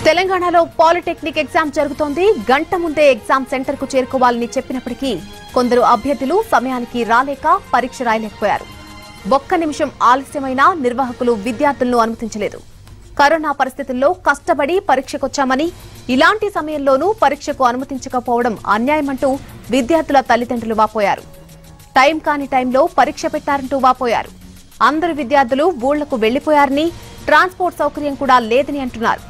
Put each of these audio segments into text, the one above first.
తెలంగాణలో polytechnic exam జరుగుతోంది గంట ముందే ఎగ్జామ్ సెంటర్ కు చేరుకోవాలని చెప్పినప్పటికీ కొందరు అభ్యర్థులు సమయానికి రాలేక పరీక్ష రాయలేకపోయారు ఒక్క నిమిషం ఆలస్యమైనా నిర్వాహకులు విద్యార్థులను అనుమతించలేదు కరోనా పరిస్థితుల్లో కష్టపడి పరీక్షకొచ్చామని ఇలాంటి సమయంలోనూ పరీక్షకు అనుమతించకపోవడం అన్యాయమంటూ విద్యార్థుల తల్లిదండ్రులు వాపోయారు టైం కాని టైంలో పరీక్ష పెట్టారంటూ వాపోయారు అందరు విద్యార్థులు ఊళ్లకు వెళ్లిపోయారని ట్రాన్స్పోర్ట్ సౌకర్యం కూడా లేదని అంటున్నారు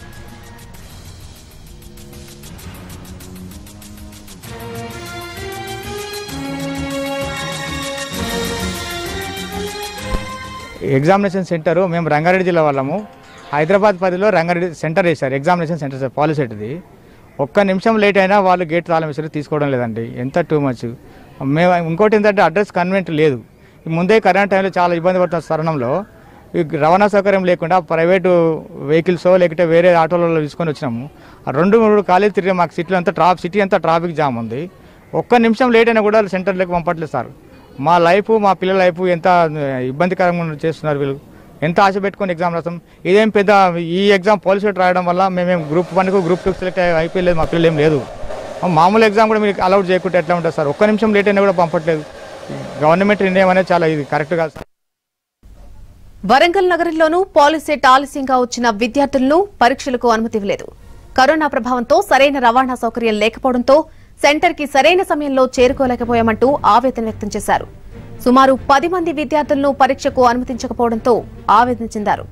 ఎగ్జామినేషన్ సెంటర్ మేము రంగారెడ్డి జిల్లా వాళ్ళము హైదరాబాద్ పరిధిలో రంగారెడ్డి సెంటర్ వేశారు ఎగ్జామినేషన్ సెంటర్ సార్ పాలిసెట్ది ఒక్క నిమిషం లేట్ అయినా వాళ్ళు గేట్ తాళం వేసారు తీసుకోవడం లేదండి ఎంత టూ మచ్ మేము ఇంకోటి ఏంటంటే అడ్రస్ కన్వెంట్ లేదు ముందే కరోనా టైంలో చాలా ఇబ్బంది పడుతున్న తరుణంలో ఈ రవాణా సౌకర్యం లేకుండా ప్రైవేటు వెహికల్స్ లేకపోతే వేరే ఆటోలలో తీసుకొని వచ్చినాము ఆ రెండు మూడు కాలేజ్ తిరిగి మాకు సిటీలో అంతా ట్రాఫిక్ సిటీ అంతా ట్రాఫిక్ జామ్ ఉంది ఒక్క నిమిషం లేట్ అయినా కూడా సెంటర్లోకి పంపట్లేదు సార్ మా లైఫ్ మా పిల్లల లైఫ్ ఎంత ఇబ్బందికరంగా చేస్తున్నారు వీళ్ళు ఎంత ఆశ పెట్టుకొని ఎగ్జామ్ రాస్తాం ఇదేం పెద్ద ఈ ఎగ్జామ్ పాలసీ రాయడం వల్ల మేమేం గ్రూప్ వన్కు గ్రూప్ టూ సెలెక్ట్ అయిపోయలేదు మా పిల్లలు ఏం లేదు మామూలు ఎగ్జామ్ కూడా మీరు అలౌట్ చేయకుంటే ఎట్లా ఉంటుంది సార్ ఒక్క నిమిషం లేట్ అయినా కూడా పంపట్లేదు గవర్నమెంట్ నిర్ణయం అనేది చాలా ఇది కరెక్ట్ కాదు సార్ వరంగల్ నగరంలోనూ పాలిసెట్ ఆలస్యంగా వచ్చిన విద్యార్థులను పరీక్షలకు అనుమతి ఇవ్వలేదు కరోనా ప్రభావంతో సరైన రవాణా సౌకర్యం లేకపోవడంతో సెంటర్ కి సరైన సమయంలో చేరుకోలేకపోయామంటూ ఆవేదన వ్యక్తం చేశారు సుమారు పది మంది విద్యార్థులను పరీక్షకు అనుమతించకపోవడంతో ఆవేదన చెందారు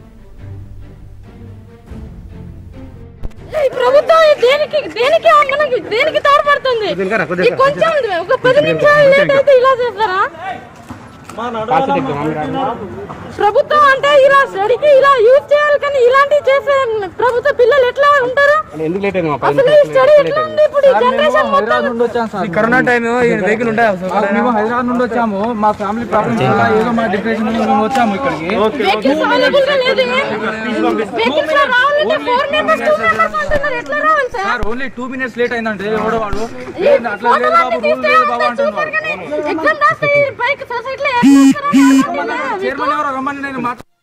ఈ ప్రభుత్వం దేనికి దేనికి మనకి దేనికి తోడ్పడుతుంది ఈ కొంచెం ఒక పది నిమిషాలు లేట్ అయితే ఇలా చేస్తారా ప్రభుత్వం అంటే ఇలా స్టడీకి ఇలా యూజ్ చేయాలి కానీ ఇలాంటివి చేసే ప్రభుత్వ పిల్లలు ఎట్లా ఉంటారు ఎందుకు లేట్ అయింది మా పది అసలు ఈ స్టడీ ఎట్లా ఉంది ఇప్పుడు ఈ జనరేషన్ మొత్తం కరోనా టైం వెహికల్ ఉంటాయి మేము హైదరాబాద్ నుండి వచ్చాము మా ఫ్యామిలీ ప్రాబ్లమ్స్ వల్ల ఏదో మా డిప్రెషన్ మేము వచ్చాము ఇక్కడికి వెహికల్స్ అవైలబుల్ గా లేదు వెహికల్స్ రావాలంటే ఫోర్ మెంబర్స్ టూ మెంబర్స్ అంటున్నారు ఎట్లా రావాలి sir sir only two minutes late అయిందంటే ఎవడో వాడు లేదు, అట్లా లేదు బాబు రూల్ లేదు బాబు అంటున్నాడు ఎగ్జామ్ రాస్తే బైక్ సొసైటీలో చైర్మన్ ఎవరో రమ్మని నేను మాట్లాడు